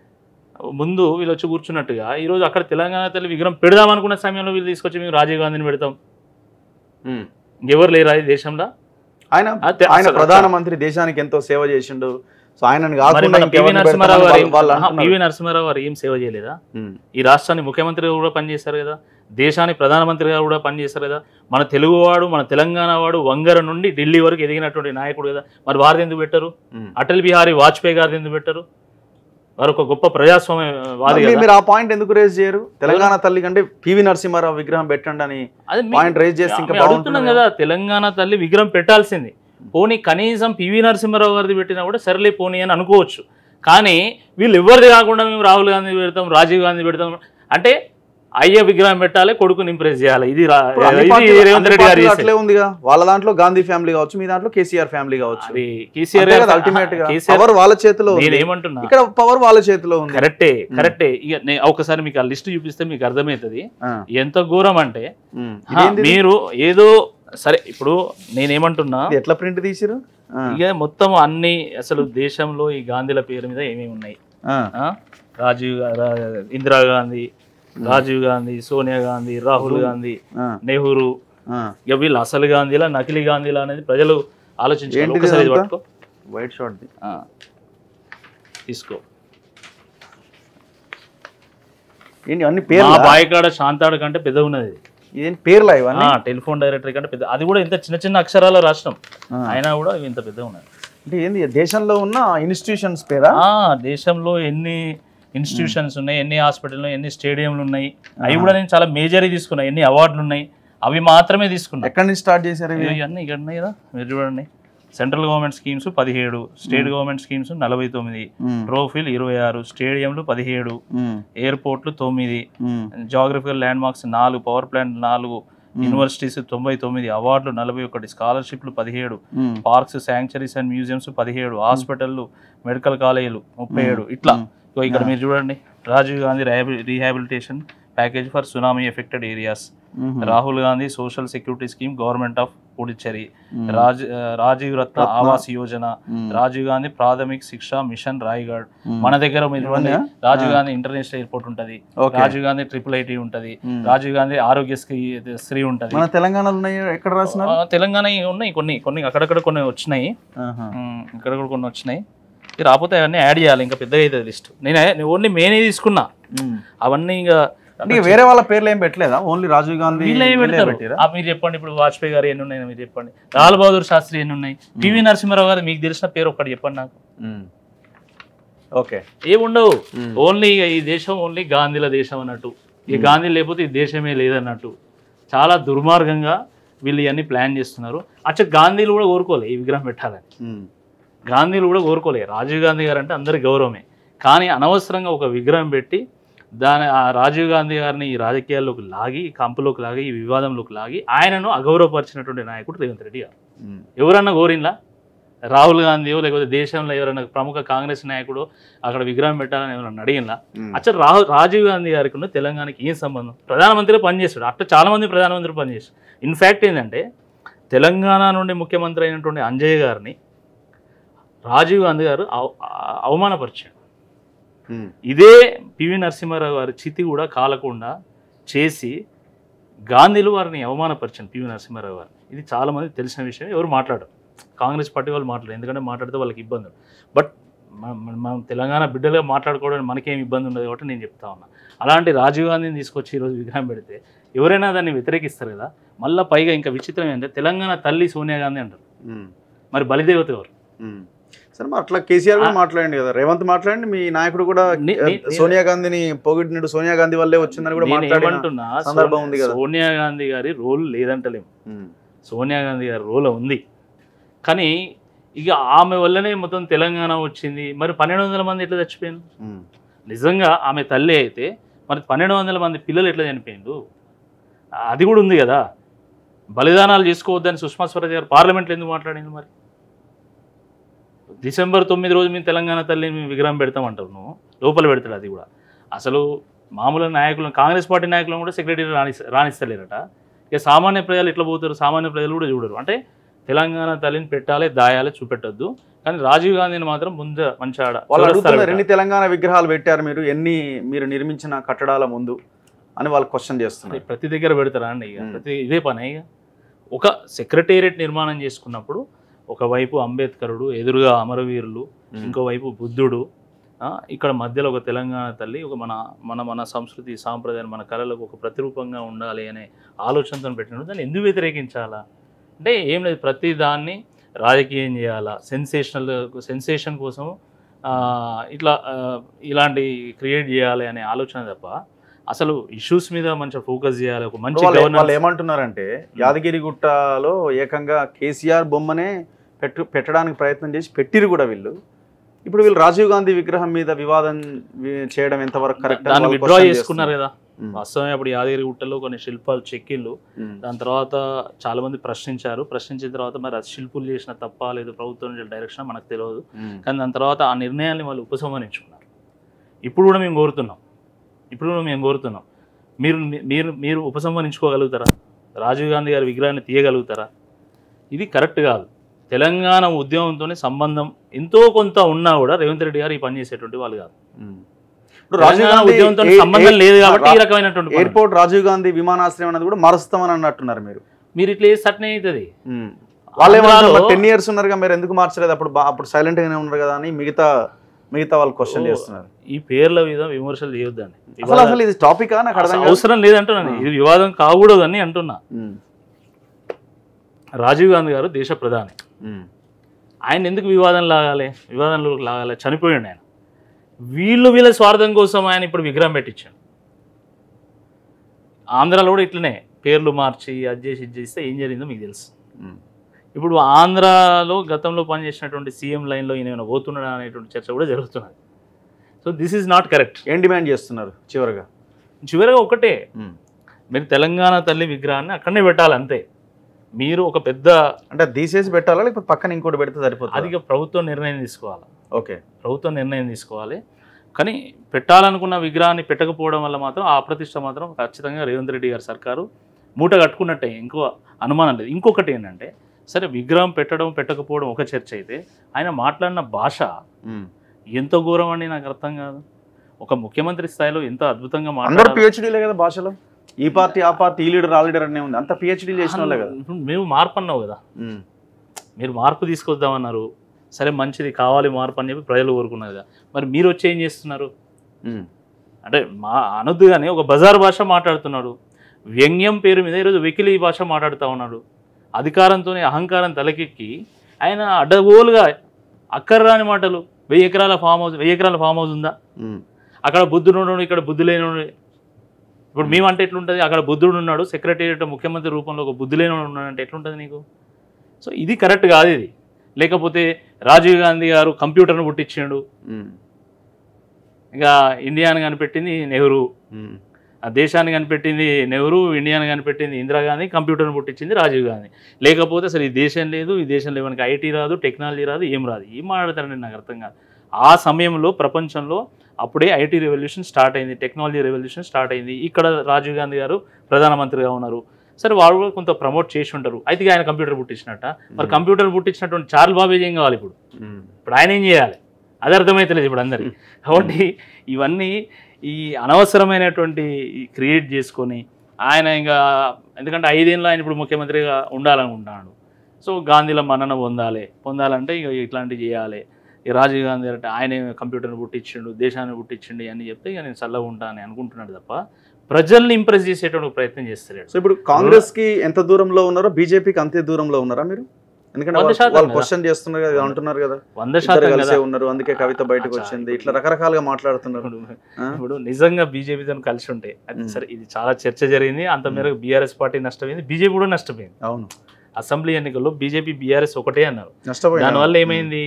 ముందు వీళ్ళు వచ్చి కూర్చున్నట్టుగా ఈరోజు అక్కడ తెలంగాణ తల్లి విగ్రహం పెడదాం అనుకున్న సమయంలో వీళ్ళు తీసుకొచ్చి మేము రాజీవ్ గాంధీని పెడతాం ఉమ్. ఇంకెవరు లేరా ఈ దేశంలో ఆయన అదే ఆయన అసలు ప్రధానమంత్రి దేశానికి ఎంతో సేవ చేసిండు సో ఆయనని మరి కాకుండా మన పివి ఇంకెవరిని నరసింహారావు పెడతామని గారు వాళ్ళు- వాళ్ళు ఏం- ఆహా, అంటున్నారు. పివి నరసింహారావు గారు ఏం సేవ చేయలేదా ఉమ్, ఈ రాష్ట్రాన్ని ముఖ్యమంత్రిగా కూడా పనిచేశారు కదా దేశానికి ప్రధానమంత్రిగా కూడా పనిచేశారు కదా మన తెలుగువాడు మన తెలంగాణ వాడు వంగర నుండి ఢిల్లీ వరకు ఎదిగినటువంటి నాయకుడు కదా మరి వారిది ఎందుకు పెట్టరు ఉమ్. అటల్ బిహారీ వాజ్పేయి గారిది ఎందుకు పెట్టరు వారు ఒక గొప్ప ప్రజాస్వామ్య వాది మీరు- కదా మీరు ఆ పాయింట్ ఎందుకు రేజ్ చేయరు తెలంగాణ తల్లి కంటే పివి నరసింహారావు విగ్రహం పెట్టండి అని అది మీ- పాయింట్ రేజ్ చేస్తే ఇంకా మేము అడుగుతున్నాం బాగుంటుంది కదా తెలంగాణ తల్లి విగ్రహం పెట్టాల్సింది పోనీ కనీసం పివి నరసింహారావు గారిది పెట్టినా కూడా సరేలే పోనీ అని అనుకోవచ్చు కానీ వీళ్ళు ఎవరిది కాకుండా మేము రాహుల్ గాంధీ పెడతాం రాజీవ్ గాంధీ పెడతాం అంటే అయ్యే విగ్రహం పెట్టాలి కొడుకుని ఇంప్రెస్ చేయాలి ఇది రా- ఇప్పుడు అన్ని ఇది పార్టీలు- రేవంత్ అన్ని రెడ్డి గారు పార్టీలు చేసేది. అట్లే ఉందిగా వాళ్ళ దాంట్లో గాంధీ ఫ్యామిలీ కావచ్చు మీ దాంట్లో కేసీఆర్ ఫ్యామిలీ కావచ్చు అది కేసీఆర్ అంతే గారు- కదా అల్టిమేట్ గా కేసీఆర్ పవర్ వాళ్ళ చేతిలో ఉంది. నేను ఏమంటున్నా ఇక్కడ పవర్ వాళ్ళ చేతిలో ఉంది కరెక్టే కరెక్టే ఇక నే- ఒకసారి మీకు ఆ లిస్ట్ చూపిస్తే మీకు అర్థమవుతుంది ఆ, ఎంత ఘోరం అంటే ఉమ్. హా, ఇదేంది ఇది? మీరు ఏదో సరే ఇప్పుడు నేనేమంటున్నా ఇది ఎట్లా ప్రింట్ తీసిరు ఆ, ఇక మొత్తం అన్ని అసలు దేశంలో ఈ గాంధీల పేరు మీద ఏమేమి ఉన్నాయి ఆ, ఆ? రాజీవ్ గా- రా- ఇందిరాగాంధీ రాజీవ్ గాంధీ సోనియా గాంధీ రాహుల్ గాంధీ ఆ, నెహ్రూ ఆ. ఇక వీళ్ళు అసలు గాంధీలా నకిలీ గాంధీలా అనేది ప్రజలు ఆలోచించాలి ఏంటిది ఒకసారి ఇది ఇదంతా? పట్టుకో వైట్ షార్ట్ ది. ఆ. తీసుకో ఏంటి అన్ని మా పేర్లు బాయికాడ శాంతాడు కంటే పెద్ద ఉన్నది ఇది. ఇదేంటి పేర్లా ఇవన్నీ ఆ, టెలిఫోన్ డైరెక్టరీ కంటే పెద్ద అది కూడా ఇంత చిన్న చిన్న అక్షరాల రాష్ట్రం ఆ. అయినా కూడా ఇవి ఇంత పెద్ద ఉన్నది అంటే ఏంది దేశంలో ఉన్న ఇన్స్టిట్యూషన్స్ పేరా ఆ, దేశంలో ఎన్ని ఇన్స్టిట్యూషన్స్ ఉన్నాయి ఎన్ని హాస్పిటల్ ఎన్ని స్టేడియంలు ఉన్నాయి అవి కూడా నేను చాలా మేజర్ తీసుకున్నా ఎన్ని అవార్డులు ఉన్నాయి అవి మాత్రమే తీసుకున్నా ఎక్కడి నుంచి స్టార్ట్ చేశారు ఇవి ఇవన్నీ ఇక్కడ ఉన్నాయి కదా మీరు చూడండి సెంట్రల్ గవర్నమెంట్ స్కీమ్స్ పదిహేడు స్టేట్ గవర్నమెంట్ స్కీమ్స్ నలభై తొమ్మిది ఉమ్, ట్రోఫీలు ఇరవై ఆరు స్టేడియంలు పదిహేడు ఉమ్, ఎయిర్పోర్ట్లు తొమ్మిది ఉమ్, జాగ్రఫికల్ ల్యాండ్ మార్క్స్ నాలుగు పవర్ ప్లాంట్ నాలుగు యూనివర్సిటీస్ తొంభై తొమ్మిది అవార్డులు నలభై ఒకటి స్కాలర్షిప్లు పదిహేడు ఉమ్, పార్క్స్ శాంక్చరీస్ అండ్ మ్యూజియంస్ పదిహేడు హాస్పిటల్లు మెడికల్ కాలేజీలు ముప్పై ఏడు ఇట్లా ఇగో ఇక్కడ మీరు చూడండి Rajiv Gandhi rehabilitation package for tsunami affected areas ఉమ్, Rahul Gandhi social security scheme government of Puducherry ఉమ్, రాజ్ రాజీవ్ రత్న రత్న. ఆవాస్ యోజన ఉమ్, రాజీవ్ గాంధీ ప్రాథమిక్ శిక్ష మిషన్ రాయ్గఢ్ ఉమ్. మన దగ్గర మీరు చూడండి ఇవన్నా? రాజీవ్ గాంధీ ఇంటర్నేషనల్ ఎయిర్పోర్ట్ ఉంటది okay. Rajiv Gandhi triple IT ఉంటది ఉమ్. రాజీవ్ గాంధీ ఆరోగ్యశ్రీ శ్రీ ఉంటది మన తెలంగాణలో ఉన్నాయి ఎక్కడ రాసినారు ఆ, తెలంగాణ ఇవి ఉన్నాయి కొన్ని కొన్ని అక్కడక్కడ కొన్ని వచ్చినాయి ఆహా. ఉమ్, ఇక్కడ కూడా కొన్ని వచ్చినాయి ఇది రాకపోతే అవన్నీ యాడ్ చేయాలి ఇంకా పెద్దగా అవుతుంది లిస్ట్ నేను ఓన్లీ మెయిన్ తీసుకున్నా అవన్నీ ఇంకా అంటే వేరే వాళ్ళ పేర్లు ఏం పెట్టలేదా ఓన్లీ రాజీవ్ గాంధీ వీళ్ళే వీళ్ళే పెడతారు పెట్టిరా? ఆ, మీరు చెప్పండి ఇప్పుడు వాజ్పేయి గారు ఎన్ని ఉన్నాయి మీరు చెప్పండి లాల్ బహదూర్ శాస్త్రి ఎన్ని ఉన్నాయి పివి నరసింహారావు గారు మీకు తెలిసిన పేరు ఒక్కటి చెప్పండి నాకు ఉమ్. ఓకే ఏముండవు ఉమ్. ఓన్లీ ఈ దేశం ఓన్లీ గాంధీల దేశం అన్నట్టు ఈ గాంధీ లేకపోతే ఈ దేశమే లేదన్నట్టు చాలా దుర్మార్గంగా వీళ్ళు ఇవన్నీ ప్లాన్ చేస్తున్నారు అచ్చా గాంధీలు కూడా కోరుకోలే ఈ విగ్రహం పెట్టాలని ఉమ్. గాంధీలు కూడా కోరుకోలే రాజీవ్ గాంధీ గారు అంటే అందరి గౌరవమే కానీ అనవసరంగా ఒక విగ్రహం పెట్టి దాని ఆ రాజీవ్ గాంధీ గారిని ఈ రాజకీయాల్లోకి లాగి ఈ కంపులోకి లాగి ఈ వివాదంలోకి లాగి ఆయనను అగౌరవపరిచినటువంటి నాయకుడు రేవంత్ రెడ్డి గారు ఉమ్. ఎవరన్నా కోరిన్లా రాహుల్ గాంధీయో లేకపోతే దేశంలో ఎవరైనా ప్రముఖ కాంగ్రెస్ నాయకుడు అక్కడ విగ్రహం పెట్టాలని ఎవరైనా అడిగినా ఉమ్. అచ్చా రాహు రాజీవ్ గాంధీ గారికి ఉన్న తెలంగాణకి ఏం సంబంధం ప్రధానమంత్రి పనిచేస్తాడు అట్లా చాలా మంది ప్రధానమంత్రి పనిచేస్తాడు ఇన్ఫ్యాక్ట్ ఏంటంటే తెలంగాణ నుండి ముఖ్యమంత్రి అయినటువంటి అంజయ్ గారిని రాజీవ్ గాంధీ గారు అవ- ఆ- అవమానపరిచాడు ఉమ్. ఇదే పివి నరసింహారావు గారి చితి కూడా కాలకుండా చేసి గాంధీలు వారిని అవమానపరిచాను పివి నరసింహారావు గారు ఇది చాలా మంది తెలిసిన విషయం ఎవరు మాట్లాడరు కాంగ్రెస్ పార్టీ వాళ్ళు మాట్లాడరు ఎందుకంటే మాట్లాడితే వాళ్ళకి ఇబ్బంది బట్ మనం తెలంగాణ బిడ్డలుగా మాట్లాడుకోవడానికి మనకేం ఇబ్బంది ఉండదు కాబట్టి నేను చెప్తా ఉన్నా అలాంటి రాజీవ్ గాంధీని తీసుకొచ్చి ఈరోజు విగ్రహం పెడితే ఎవరైనా దాన్ని వ్యతిరేకిస్తారు కదా మళ్ళీ పైగా ఇంకా విచిత్రం ఏంటంటే తెలంగాణ తల్లి సోనియా గాంధీ అంటారు ఉమ్. మరి బలిదేవత ఎవరు ఉమ్. సరే మరి అట్లా కేసీఆర్ కూడా మాట్లాడండి కదా రేవంత్ మాట్లాడండి మీ నాయకుడు కూడా నే- నే- ఆ, సోనియా గాంధీని పోగొట్టినట్టు సోనియా గాంధీ వల్లే వచ్చిందని కూడా నేను మాట్లాడిన ఏమంటున్నా సందర్భం ఉంది కదా. సోనియా గాంధీ గారి రోల్ లేదంటలేము ఉమ్. సోనియా గాంధీ గారి రోల్ ఉంది కానీ ఇక ఆమె వల్లనే మొత్తం తెలంగాణ వచ్చింది మరి పన్నెండు వందల మంది ఎట్లా చచ్చిపోయింది ఉమ్. నిజంగా ఆమె తల్లి అయితే మరి పన్నెండు వందల మంది పిల్లలు ఎట్లా చనిపోయిండు అది కూడా ఉంది కదా బలిదానాలు చేసుకోవద్దని సుష్మా స్వరాజ్ గారు పార్లమెంట్లో ఎందుకు మాట్లాడింది మరి డిసెంబర్ తొమ్మిది రోజు మేము తెలంగాణ తల్లిని మేము విగ్రహం పెడతామంటారు నువ్వు లోపల పెడతాడు అది కూడా అసలు మామూలు నాయకులను కాంగ్రెస్ పార్టీ నాయకులను కూడా సెక్రటరీ రాణిస్ రాణిస్తలేరట ఇక సామాన్య ప్రజలు ఎట్లా పోతారు సామాన్య ప్రజలు కూడా చూడరు అంటే తెలంగాణ తల్లిని పెట్టాలి దాయాలి చూపెట్టద్దు కానీ రాజీవ్ గాంధీని మాత్రం ముందు మంచి ఆడ వాళ్ళు చౌరస్తాలో అడుగుతున్నారు పెట్టాలి. ఎన్ని తెలంగాణ విగ్రహాలు పెట్టారు మీరు ఎన్ని మీరు నిర్మించిన కట్టడాల ముందు అని వాళ్ళు క్వశ్చన్ చేస్తున్నారు ప్రతి దగ్గర పెడతారా అండి ఇక మ్మ్. ప్రతి ఇదే పని ఇక ఒక సెక్రటేరియట్ నిర్మాణం చేసుకున్నప్పుడు ఒకవైపు అంబేద్కరుడు ఎదురుగా అమరవీరులు ఉమ్. ఇంకోవైపు బుద్ధుడు ఆ, ఇక్కడ మధ్యలో ఒక తెలంగాణ తల్లి ఒక మన మన మన సంస్కృతి సాంప్రదాయం మన కళలకు ఒక ప్రతిరూపంగా ఉండాలి అనే ఆలోచనతో పెట్టినప్పుడు దాన్ని ఎందుకు వ్యతిరేకించాలా అంటే ఏం లేదు ప్రతి దాన్ని రాజకీయం చేయాలా సెన్సేషనల్ సెన్సేషన్ కోసం ఆ, ఇట్లా ఆ, ఇలాంటి క్రియేట్ చేయాలి అనే ఆలోచన తప్ప అసలు ఇష్యూస్ మీద మంచిగా ఫోకస్ చేయాలి ఒక మంచి వాళ్ళు వాళ్ళు గవర్నెన్స్ ఏమంటున్నారంటే యాదగిరిగుట్టలో ఏకంగా కేసీఆర్ బొమ్మనే పెట్టు పెట్టడానికి ప్రయత్నం చేసి పెట్టిరు కూడా వీళ్ళు ఇప్పుడు వీళ్ళు రాజీవ్ గాంధీ విగ్రహం మీద వివాదం వి- చేయడం ఎంతవరకు కరెక్ట్ దాన్ని విత్డ్రా చేసుకున్నారు కదా వాస్తవమే అప్పుడు యాదగిరి గుట్టలో కొన్ని శిల్పాలు చెక్కిళ్ళు దాని తర్వాత చాలా మంది ప్రశ్నించారు ప్రశ్నించిన తర్వాత మరి అది శిల్పులు చేసిన తప్ప లేదు ప్రభుత్వం నుంచి డైరెక్షన్ మనకు తెలియదు కానీ దాని తర్వాత ఆ నిర్ణయాన్ని వాళ్ళు ఉపసంహరించుకున్నారు ఇప్పుడు కూడా మేము కోరుతున్నాం ఇప్పుడు కూడా మేము కోరుతున్నాం మీరు మీరు మీరు ఉపసంహరించుకోగలుగుతారా రాజీవ్ గాంధీ గారి విగ్రహాన్ని తీయగలుగుతారా ఇది కరెక్ట్ కాదు తెలంగాణ ఉద్యమంతోనే సంబంధం ఎంతో కొంత ఉన్నా కూడా రేవంత్ రెడ్డి గారు ఈ పని చేసేటువంటి వాళ్ళు కాదు ఇప్పుడు రాజీవ్ తెలంగాణ గాంధీ ఉద్యమంతో ఏ- సంబంధం ఏ- లేదు కాబట్టి ఈ రా- రకమైనటువంటి పనులు. ఎయిర్పోర్ట్ రాజీవ్ గాంధీ విమానాశ్రయం అనేది కూడా మారుస్తామని అన్నట్టున్నారు మీరు మీరు ఇట్లా చేస్తే అట్నే అవుతుంది వాళ్ళు ఆంధ్రాలో- ఏమంటారు టెన్ ఇయర్స్ ఉన్నారుగా మీరు ఎందుకు మార్చలేదు అప్పుడు బా- అప్పుడు సైలెంట్ గానే ఉన్నారు కదా అని మిగతా మిగతా వాళ్ళు క్వశ్చన్ ఓ, చేస్తున్నారు ఈ పేర్ల మీద విమర్శలు చేయొద్దండి అసలు అసలు ఇది టాపికా నాకు అర్థం అసలు కాదు అవసరం లేదంటున్నాను ఇది వివాదం కాకూడదని అంటున్నా ఉమ్, రాజీవ్ గాంధీ గారు దేశ ప్రధాని ఉమ్, ఆయన ఎందుకు వివాదం లాగాలి వివాదంలోకి లాగాలి చనిపోయాడు ఆయన వీళ్ళు వీళ్ళ స్వార్థం కోసం ఆయన ఇప్పుడు విగ్రహం పెట్టించాడు ఆంధ్రాలో కూడా ఇట్లనే పేర్లు మార్చి అది చేసి ఇది చేస్తే ఏం జరిగిందో మీకు తెలుసు ఉమ్. ఇప్పుడు ఆంధ్రాలో గతంలో పనిచేసినటువంటి సీఎం లైన్లో ఈయన ఏమైనా పోతున్నాడా అనేటువంటి చర్చ కూడా జరుగుతున్నది so this is not correct ఏం డిమాండ్ చేస్తున్నారు చివరిగా చివరిగా ఒకటే ఉమ్. మీరు తెలంగాణ తల్లి విగ్రహాన్ని అక్కడనే పెట్టాలి అంతే మీరు ఒక పెద్ద అంటే అది తీసేసి పెట్టాలా లేకపోతే పక్కన ఇంకోటి పెడితే సరిపోతుంది అధిక ప్రభుత్వం నిర్ణయం తీసుకోవాలి ఓకే ప్రభుత్వం నిర్ణయం తీసుకోవాలి కానీ పెట్టాలనుకున్న విగ్రహాన్ని పెట్టకపోవడం వల్ల మాత్రం ఆ అప్రతిష్ట మాత్రం ఖచ్చితంగా రేవంత్ రెడ్డి గారి సర్కారు మూట కట్టుకున్నట్టే ఇంకో అనుమానం లేదు ఇంకొకటి ఏంటంటే సరే విగ్రహం పెట్టడం పెట్టకపోవడం ఒక చర్చ అయితే ఆయన మాట్లాడిన భాష ఉమ్. ఎంత ఘోరం అండి నాకు అర్థం కాదు ఒక ముఖ్యమంత్రి స్థాయిలో ఎంత అద్భుతంగా అందరూ మాట్లాడారు పిహెచ్డీలే కదా భాషలో ఈ పార్టీ ఆ పార్టీ ఈ లీడర్ ఆ లీడర్ అనే ఉంది అంత పిహెచ్డీ చేసిన వాళ్ళే కదా మేము మార్పు అన్నావు కదా ఉమ్. మీరు మార్పు తీసుకొద్దామన్నారు సరే మంచిది కావాలి మార్పు అని చెప్పి ప్రజలు కోరుకున్నారు కదా మరి మీరు వచ్చి ఏం చేస్తున్నారు ఉమ్. అంటే మా అనొద్దు కానీ ఒక బజార్ భాష మాట్లాడుతున్నాడు వ్యంగ్యం పేరు మీద ఈరోజు వెకిలి భాష మాట్లాడుతూ ఉన్నాడు అధికారంతోనే అహంకారం తలకెక్కి ఆయన అడ్డగోలుగా అక్కర్రాని మాటలు వెయ్యి ఎకరాల ఫామ్ హౌస్ వెయ్యి ఎకరాల ఫామ్ హౌస్ ఉందా ఉమ్, అక్కడ బుద్ధుడు ఉన్నాడు ఇక్కడ బుద్ధి లేనివాడు ఇప్పుడు మేమంటే ఎట్లుంటుంది అక్కడ బుద్ధుడు ఉన్నాడు సెక్రటేరియట్ ముఖ్యమంత్రి రూపంలో ఒక బుద్ధి లేనివాడు ఉన్నాడు అంటే ఎట్లుంటుంది నీకు సో ఇది కరెక్ట్ కాదు ఇది లేకపోతే రాజీవ్ గాంధీ గారు కంప్యూటర్ను పుట్టించాడు ఉమ్, ఇంకా ఇండియాని కనిపెట్టింది నెహ్రూ ఉమ్, ఆ దేశాన్ని కనిపెట్టింది నెహ్రూ ఇండియాని కనిపెట్టింది ఇందిరాగాంధీ కంప్యూటర్ను పుట్టించింది రాజీవ్ గాంధీ లేకపోతే అసలు ఈ దేశం లేదు ఈ దేశంలో మనకి ఐటీ రాదు టెక్నాలజీ రాదు ఏం రాదు ఏం మాట్లాడతారండి నాకు అర్థం కాదు ఆ సమయంలో ప్రపంచంలో అప్పుడే ఐటీ రెవల్యూషన్ స్టార్ట్ అయింది టెక్నాలజీ రెవల్యూషన్ స్టార్ట్ అయింది ఇక్కడ రాజీవ్ గాంధీ గారు ప్రధానమంత్రిగా ఉన్నారు సరే వాళ్ళు కూడా కొంత ప్రమోట్ చేసి ఉంటారు అయితే ఇక ఆయన కంప్యూటర్ పుట్టించినట్ట మరి కంప్యూటర్ పుట్టించినటువంటి చార్ల్ బాబేజ్ ఏం కావాలి ఇప్పుడు ఉమ్, ఇప్పుడు ఆయన ఏం చేయాలి అది అర్థమైతలేదు ఇప్పుడు అందరికి కాబట్టి ఇవన్నీ ఈ అనవసరమైనటువంటి క్రియేట్ చేసుకొని ఆయన ఇంకా ఎందుకంటే ఐదేళ్ళు ఆయన ఇప్పుడు ముఖ్యమంత్రిగా ఉండాలనుకుంటున్నాడు సో గాంధీల మన్నన పొందాలి పొందాలంటే ఇక ఇట్లాంటివి చేయాలి ఈ రాజీవ్ గాంధీ అంటే ఆయనే కంప్యూటర్ని పుట్టించిండు దేశాన్ని పుట్టించిండు అని చెప్తే ఇక నేను చల్లగా ఉంటా అని అనుకుంటున్నాడు తప్ప ప్రజల్ని ఇంప్రెస్ చేసేటువంటి ప్రయత్నం చేస్తలేడు సో ఇప్పుడు కాంగ్రెస్ కి ఎంత దూరంలో ఉన్నారో బీజేపీకి అంతే దూరంలో ఉన్నారా మీరు ఎందుకంటే వంద వాళ్ళు- శాతం వాళ్ళు కదా. క్వశ్చన్ చేస్తున్నారు కదా అంటున్నారు కదా వంద ఇద్దరు శాతం కలిసే కదా ఉన్నారు అందుకే కవిత బయటకు అచ్చా, వచ్చింది ఇప్పుడు- ఇట్లా రకరకాలుగా మాట్లాడుతున్నారు ఇప్పుడు ఆ? ఇప్పుడు నిజంగా బీజేపీతో కలిసి ఉంటే అది మ్మ్. సరే ఇది చాలా చర్చ జరిగింది అంత మేరకు బీఆర్ఎస్ పార్టీ నష్టమైంది బీజేపీ కూడా నష్టపోయింది అవును అసెంబ్లీ ఎన్నికల్లో బీజేపీ బీఆర్ఎస్ ఒకటే అన్నారు నష్టపోయినా దానివల్ల ఏమైంది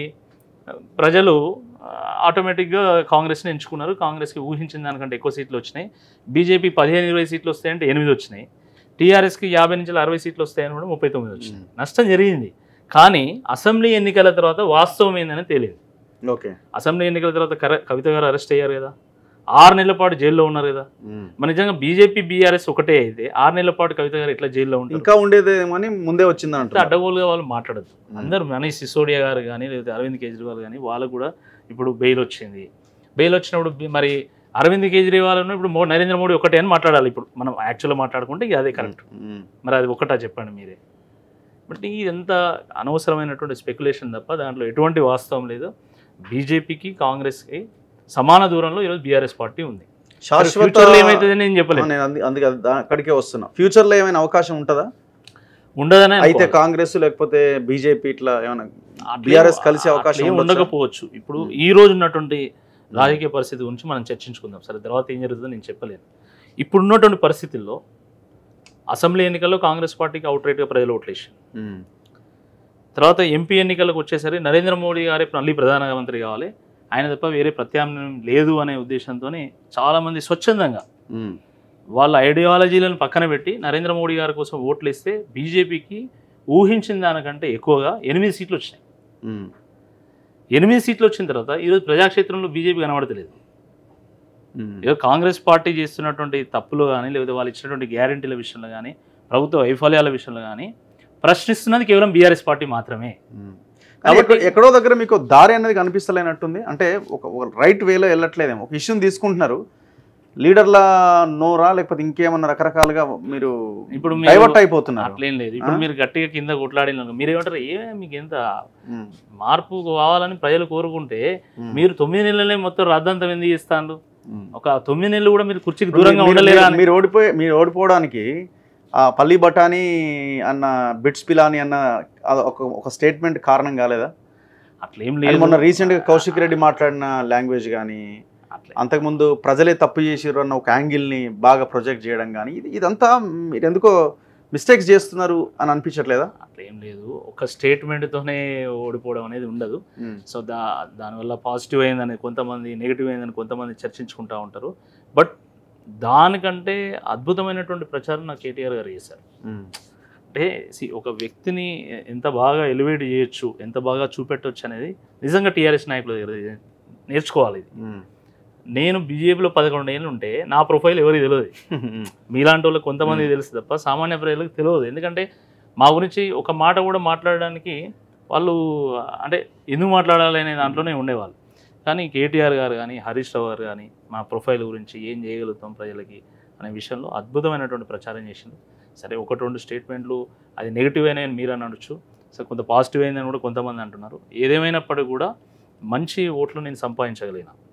ప్రజలు ఆటోమేటిక్గా కాంగ్రెస్ని ఎంచుకున్నారు కాంగ్రెస్కి ఊహించిన దానికంటే ఎక్కువ సీట్లు వచ్చినాయి బీజేపీ పదిహేను ఇరవై సీట్లు వస్తాయంటే ఎనిమిది వచ్చినాయి టీఆర్ఎస్కి యాభై నుంచి అరవై సీట్లు వస్తాయని కూడా ముప్పై తొమ్మిది వచ్చినాయి మ్మ్. నష్టం జరిగింది కానీ అసెంబ్లీ ఎన్నికల తర్వాత వాస్తవం ఏందని తేలింది ఓకే అసెంబ్లీ ఎన్నికల తర్వాత కర- కవిత గారు అరెస్ట్ అయ్యారు కదా ఆరు నెలల పాటు జైల్లో ఉన్నారు కదా ఉమ్. మన నిజంగా బీజేపీ బీఆర్ఎస్ ఒకటే అయితే ఆరు నెలల పాటు కవిత గారు ఎట్లా జైల్లో ఉంటారు ఇంకా ఉండేదేమో అని ముందే వచ్చింది అంత అంటారు అడ్డగోలుగా వాళ్ళు మాట్లాడద్దు అందరూ మనీష్ సిసోడియా గారు కానీ లేదా అరవింద్ కేజ్రీవాల్ కానీ వాళ్ళకు కూడా ఇప్పుడు బెయిల్ వచ్చింది బెయిల్ వచ్చినప్పుడు బి- మరి అరవింద్ కేజ్రీవాల్ ఇప్పుడు మో నరేంద్ర మోడీ ఒకటే అని మాట్లాడాలి ఇప్పుడు మనం యాక్చువల్గా మాట్లాడుకుంటే ఇక అదే కరెక్ట్ మరి అది ఒకటా చెప్పండి మీరే బట్ ఇదంతా అనవసరమైనటువంటి స్పెక్యులేషన్ తప్ప దాంట్లో ఎటువంటి వాస్తవం లేదు బీజేపీకి కాంగ్రెస్కి సమాన దూరంలో ఈరోజు బీఆర్ఎస్ పార్టీ ఉంది శాశ్వత ఫ్యూచర్లో ఏమవుతుందని నేను చెప్పలేదు నేను అంది- అందుకే దా- అక్కడికే వస్తున్నా ఫ్యూచర్ లో ఏమైనా అవకాశం ఉంటుందా ఉండదనే అయితే అనుకోవాలి. కాంగ్రెస్ లేకపోతే బీజేపీ ఇట్లా ఏమైనా అట్లే- బీఆర్ఎస్ కలిసే అవకాశం అట్లే ఉండొచ్చా? ఉండకపోవచ్చు ఇప్పుడు మ్మ్. ఈ రోజు ఉన్నటువంటి రాజకీయ పరిస్థితి గురించి మనం చర్చించుకుందాం సరే తర్వాత ఏం జరుగుతుందో నేను చెప్పలేను ఇప్పుడు ఉన్నటువంటి పరిస్థితుల్లో అసెంబ్లీ ఎన్నికల్లో కాంగ్రెస్ పార్టీకి అవుట్ రైట్గా ప్రజలు ఓట్లేసి ఉమ్. తర్వాత ఎంపీ ఎన్నికలకు వచ్చేసరికి నరేంద్ర మోడీ గారే మళ్ళీ ప్రధానమంత్రి కావాలి ఆయన తప్ప వేరే ప్రత్యామ్నాయం లేదు అనే ఉద్దేశంతో చాలామంది స్వచ్ఛందంగా ఉమ్. వాళ్ళ ఐడియాలజీలను పక్కన పెట్టి నరేంద్ర మోడీ గారి కోసం ఓట్లు ఇస్తే బీజేపీకి ఊహించిన దానికంటే ఎక్కువగా ఎనిమిది సీట్లు వచ్చినాయి ఉమ్. ఎనిమిది సీట్లు వచ్చిన తర్వాత ఈరోజు ప్రజాక్షేత్రంలో బీజేపీ కనబడతలేదు ఉమ్. ఏదో కాంగ్రెస్ పార్టీ చేస్తున్నటువంటి తప్పులు కానీ లేకపోతే వాళ్ళు ఇచ్చినటువంటి గ్యారంటీల విషయంలో కానీ ప్రభుత్వ వైఫల్యాల విషయంలో కానీ ప్రశ్నిస్తున్నది కేవలం బీఆర్ఎస్ పార్టీ మాత్రమే ఉమ్. కానీ ఎక్కడ- ఎక్కడో దగ్గర మీకు దారి అనేది కనిపిస్తలేనట్టుంది అంటే ఒక ఒక రైట్ వేలో వెళ్ళట్లేదేమో ఒక ఇష్యూని తీసుకుంటున్నారు లీడర్ల నోరా లేకపోతే ఇంకేమన్నా రకరకాలుగా మీరు ఇప్పుడు మీరు- డైవర్ట్ అయిపోతున్నారు అట్లేం లేదు ఇప్పుడు ఆ? మీరు గట్టిగా కింద కొట్లాడిన మీరు ఏమంటారు ఏ మీకు ఎంత ఉమ్. మార్పు కావాలని ప్రజలు కోరుకుంటే ఉమ్. మీరు తొమ్మిది నెలలే మొత్తం రద్దంతం ఎందుకు చేస్తాను ఉమ్. ఒక తొమ్మిది నెలలు కూడా మీరు కుర్చీకి ఇప్పుడు దూరంగా మీరు- ఉండలేరా మీరు- అని మీరు ఓడిపోయి మీరు ఓడిపోవడానికి ఆ పల్లి బఠానీ అన్న బిట్స్ పిలాని అన్న ఆ ఒక ఒక స్టేట్మెంట్ కారణం కాలేదా అట్లేం అండ్ లేదు మొన్న రీసెంట్ గా కౌశిక్ రెడ్డి మాట్లాడిన లాంగ్వేజ్ కానీ అట్లే అంతకుముందు ప్రజలే తప్పు చేసిర్రు అన్న ఒక యాంగిల్ ని బాగా ప్రొజెక్ట్ చేయడం కానీ ఇది ఇదంతా మీరు ఎందుకో మిస్టేక్స్ చేస్తున్నారు అని అనిపించట్లేదా అట్లేం లేదు ఒక స్టేట్మెంట్తోనే ఓడిపోవడం అనేది ఉండదు సో దా దానివల్ల పాజిటివ్ అయిందని కొంతమంది నెగిటివ్ అయిందని కొంతమంది చర్చించుకుంటూ ఉంటారు బట్ దానికంటే అద్భుతమైనటువంటి ప్రచారం నాకు కేటీఆర్ గారు చేశారు అంటే see, ఒక వ్యక్తిని ఎంత బాగా ఎలివేట్ చేయొచ్చు ఎంత బాగా చూపెట్టవచ్చు అనేది నిజంగా టీఆర్ఎస్ నాయకుల దగ్గర నేర్చుకోవాలి ఇది నేను బీజేపీలో పదకొండు ఏళ్ళు ఉంటే నా ప్రొఫైల్ ఎవరికి తెలియదు మీలాంటి వాళ్ళకి కొంతమంది తెలుసు తప్ప సామాన్య ప్రజలకు తెలియదు ఎందుకంటే మా గురించి ఒక మాట కూడా మాట్లాడడానికి వాళ్ళు అంటే ఎందుకు మాట్లాడాలి అనే దాంట్లోనే ఉండేవాళ్ళు కానీ కేటీఆర్ గారు కానీ హరీష్ రావు గారు కానీ మా ప్రొఫైల్ గురించి ఏం చేయగలుగుతాం ప్రజలకి అనే విషయంలో అద్భుతమైనటువంటి ప్రచారం చేసింది సరే ఒకటి రెండు స్టేట్మెంట్లు అది నెగిటివ్ అయినా మీరు అని అనొచ్చు సరే కొంత పాజిటివ్ అయిందని కూడా కొంతమంది అంటున్నారు ఏదేమైనప్పటికీ కూడా మంచి ఓట్లు నేను సంపాదించగలిగిన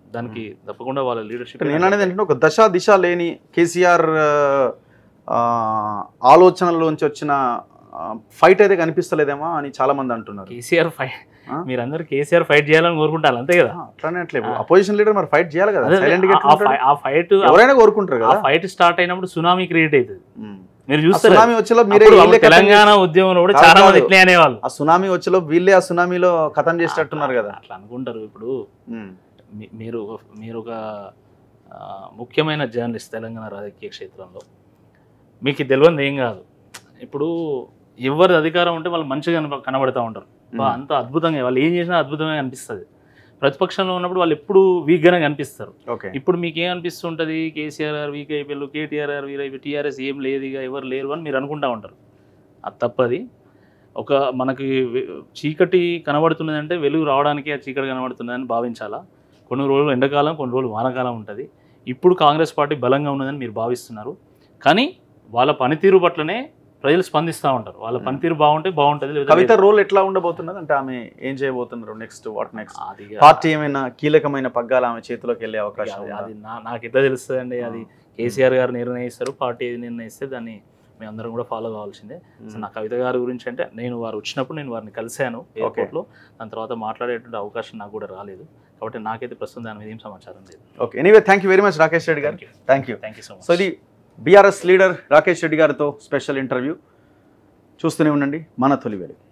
దానికి తప్పకుండా వాళ్ళ లీడర్షిప్ నేను అనేది ఏంటంటే ఒక దశ దిశ లేని కేసీఆర్ ఆ, ఆలోచనల్లోంచి వచ్చిన ఫైట్ అయితే కనిపిస్తలేదేమో అని చాలా మంది అంటున్నారు కేసీఆర్ ఫైట్ ఆ? మీరందరూ కేసీఆర్ ఫైట్ చేయాలని కోరుకుంటారు అంతే కదా ఆ, అట్లానే అట్లే అపోజిషన్ లీడర్ మరి ఫైట్ చేయాలి కదా అదే, సైలెంట్ గా ఆ- ఆ ఫై- ఆ ఫైట్ ఎవరైనా కోరుకుంటారు ఆ కదా ఫైట్ స్టార్ట్ అయినప్పుడు సునామీ క్రియేట్ అవుతుంది ఉమ్. మీరు ఆ చూస్తారు సునామీ వచ్చేలో మీరే అప్పుడు వీళ్ళే కథం తెలంగాణ ఉద్యమంలో కూడా కాదు, చాలా మంది కాదు. ఇట్లే అనేవాళ్ళు చేసి- ఆ సునామీ వచ్చేలో వీళ్ళే ఆ సునామీలో కథం చేసేటట్టున్నారు కదా అట్లా అనుకుంటారు ఇప్పుడు ఉమ్. మీ- మీరు ఒక- మీరు ఒక ఆ, ముఖ్యమైన జర్నలిస్ట్ తెలంగాణ రాజకీయ క్షేత్రంలో మీకు ఇది తెలియదు ఏం కాదు ఇప్పుడు ఎవరి అధికారం ఉంటే వాళ్ళు మంచిగా కనబ- కనబడతా ఉంటారు బా, అంత అద్భుతంగా వాళ్ళు ఏం చేసినా అద్భుతంగా అనిపిస్తుంది ప్రతిపక్షంలో ఉన్నప్పుడు వాళ్ళు ఎప్పుడు వీక్గానే కనిపిస్తారు ఓకే ఇప్పుడు మీకు ఏం అనిపిస్తుంటుంది కేసీఆర్ గారు వీక్ అయిపోయారు కేటీఆర్ గారు వీక్ అయిపోయి టీఆర్ఎస్ ఏం లేదు ఇక ఎవరు లేరు అని మీరు అనుకుంటా ఉంటారు అది తప్పది ఒక మనకి వె- చీకటి కనబడుతున్నదంటే వెలుగు రావడానికి ఆ చీకటి కనబడుతున్నదని భావించాలా కొన్ని రోజులు ఎండాకాలం కొన్ని రోజులు వానాకాలం ఉంటుంది ఇప్పుడు కాంగ్రెస్ పార్టీ బలంగా ఉన్నదని మీరు భావిస్తున్నారు కానీ వాళ్ళ పనితీరు పట్లనే ప్రజలు స్పందిస్తూ ఉంటారు వాళ్ళ పనితీరు బాగుంటే బాగుంటుంది లేకపోతే కవిత లేదు. రోల్ ఎట్లా ఉండబోతున్నది అంటే ఆమె ఏం చేయబోతున్నారు నెక్స్ట్ వాట్ నెక్స్ట్ అది ఇక- పార్టీ ఏమైనా కీలకమైన పగ్గాలు ఆమె చేతిలోకి వెళ్ళే అవకాశం అది- ఉందా? అది నా- నాకు ఎట్లా తెలుస్తుంది అండి అది కేసీఆర్ గారు నిర్ణయిస్తారు పార్టీ ఏది నిర్ణయిస్తే దాన్ని మేమందరం కూడా ఫాలో కావాల్సిందే సో నా కవిత గారి గురించి అంటే నేను వారు వచ్చినప్పుడు నేను వారిని కలిశాను ఎయిర్పోర్ట్లో దాని తర్వాత మాట్లాడేటువంటి అవకాశం నాకు కూడా రాలేదు కాబట్టి నాకైతే ప్రస్తుతం దాని మీద ఏం సమాచారం లేదు okay anyway thank you very much Rakesh Reddy గారు thank you thank you thank you so much so ఇది బీఆర్ఎస్ లీడర్ రాకేష్ రెడ్డి గారితో స్పెషల్ ఇంటర్వ్యూ చూస్తూనే ఉండండి మన తొలి వెలుగు